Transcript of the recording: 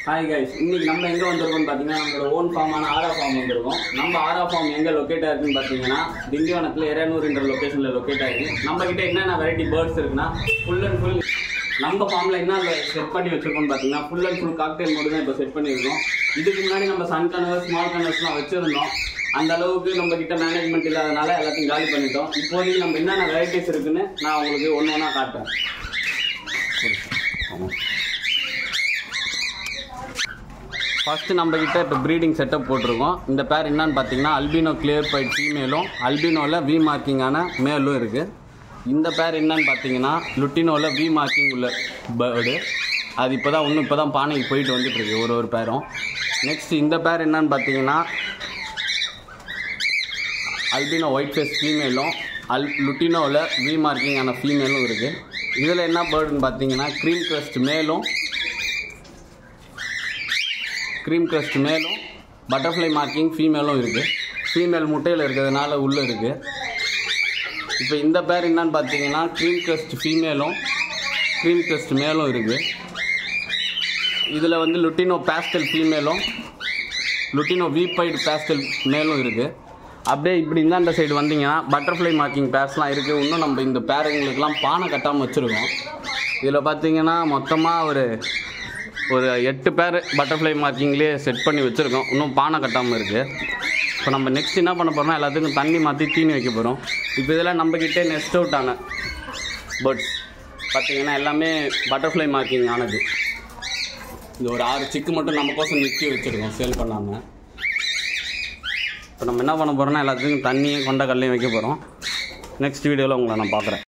hi guys இன்னைக்கு நம்ம எங்க வந்திருக்கோம்னு பாத்தீங்கன்னா நம்மளோட ஓன் ஃபார்மான ஆரா ஃபார்ம் வந்திருக்கோம் நம்ம ஆரா ஃபார்ம் எங்க லொக்கேட் ஆயிருக்குன்னு பாத்தீங்கன்னா திண்டிவனத்துல இரநூறுன்ற லொகேஷன்ல லொக்கேட் ஆயிருக்கு நம்ம கிட்ட என்னென்ன வெரைட்டி பேர்ட்ஸ் இருக்குன்னா ஃபுல் அண்ட் ஃபுல் நம்ம ஃபார்ம்ல என்ன செட் பண்ணி வச்சிருக்கோம்னு பாத்தீங்கன்னா full and full cocktail mode தான் இப்போ செட் பண்ணியிருக்கோம் இதுக்கு முன்னாடி நம்ம சன் கனவர் ஸ்மால் கனவர்ஸ்லாம் வச்சிருந்தோம் அந்த அளவுக்கு நம்ம கிட்ட மேனேஜ்மெண்ட் இல்லாதனால எல்லாத்தையும் காலி பண்ணிட்டோம் இப்போதைக்கு நம்ம என்னென்ன வெரைட்டிஸ் இருக்குன்னு நான் உங்களுக்கு ஒன்று ஒன்றா காட்டுறேன் ஃபர்ஸ்ட் நம்ம கிட்ட இப்போ ப்ரீடிங் செட்டப் போட்டிருக்கோம் இந்த பேர் என்னன்னு பார்த்தீங்கன்னா அல்பினோ கிளியர் பைட் ஃபீமேலும் அல்பினோவில் வி மார்க்கிங்கான மேலும் இருக்குது இந்த பேர் என்னன்னு பார்த்தீங்கன்னா லுட்டினோவில் வி மார்க்கிங் உள்ள பேர்டு அது இப்போ தான் இன்னும் இப்போ தான் பானைக்கு போயிட்டு வந்துட்டு இருக்கு ஒரு ஒரு பேரும் நெக்ஸ்ட் இந்த பேர் என்னன்னு பார்த்தீங்கன்னா அல்பினோ ஒயிட் ஃபேஸ் ஃபீமேலும் அல் லுட்டினோவில் வி மார்க்கிங்கான ஃபீமேலும் இருக்குது இதில் என்ன பேர்டுன்னு பார்த்தீங்கன்னா க்ரீம் க்ரஸ்ட் மேலும் க்ரீம் க்ரஸ்ட் மேலும் பட்டர்ஃப்ளை மார்க்கிங் ஃபீமேலும் இருக்குது ஃபீமேல் முட்டையில் இருக்கிறதுனால உள்ளே இருக்குது இப்போ இந்த பேர் என்னன்னு பார்த்தீங்கன்னா க்ரீம் க்ரஸ்ட் ஃபீமேலும் க்ரீம் க்ரஸ்ட் மேலும் இருக்குது இதில் வந்து லுட்டினோ பேஸ்டல் ஃபீமேலும் லுட்டினோ வீப்பைடு பேஸ்டல் மேலும் இருக்குது அப்படியே இப்படி இந்தாண்ட சைடு வந்தீங்கன்னா பட்டர்ஃப்ளை மார்க்கிங் பேர்ஸ்லாம் இருக்குது இன்னும் நம்ம இந்த பேருங்களுக்கெல்லாம் பானை கட்டாமல் வச்சுருக்கோம் இதில் பார்த்தீங்கன்னா மொத்தமாக ஒரு ஒரு எட்டு பேர் பட்டர்ஃப்ளை மார்க்கிங்லேயே செட் பண்ணி வச்சுருக்கோம் இன்னும் பானை கட்டாமல் இருக்குது இப்போ நம்ம நெக்ஸ்ட் என்ன பண்ண போகிறோம்னா எல்லாத்துக்கும் தண்ணி மாற்றி தீனி வைக்க போகிறோம் இப்போ இதெல்லாம் நம்மக்கிட்டே நெஸ்ட் அவுட் ஆன பேர்ட்ஸ் பார்த்தீங்கன்னா எல்லாமே பட்டர்ஃப்ளை மார்க்கிங் ஆனது இந்த ஒரு ஆறு சிக்கு மட்டும் நமக்கோசம் நிறுத்தி வச்சுருக்கோம் சேல் பண்ணாமல் இப்போ நம்ம என்ன பண்ண போகிறோம்னா எல்லாத்துக்கும் தண்ணியும் கொண்ட கல்லையும் வைக்க போகிறோம் நெக்ஸ்ட் வீடியோவில் உங்களை நான் பார்க்குறேன்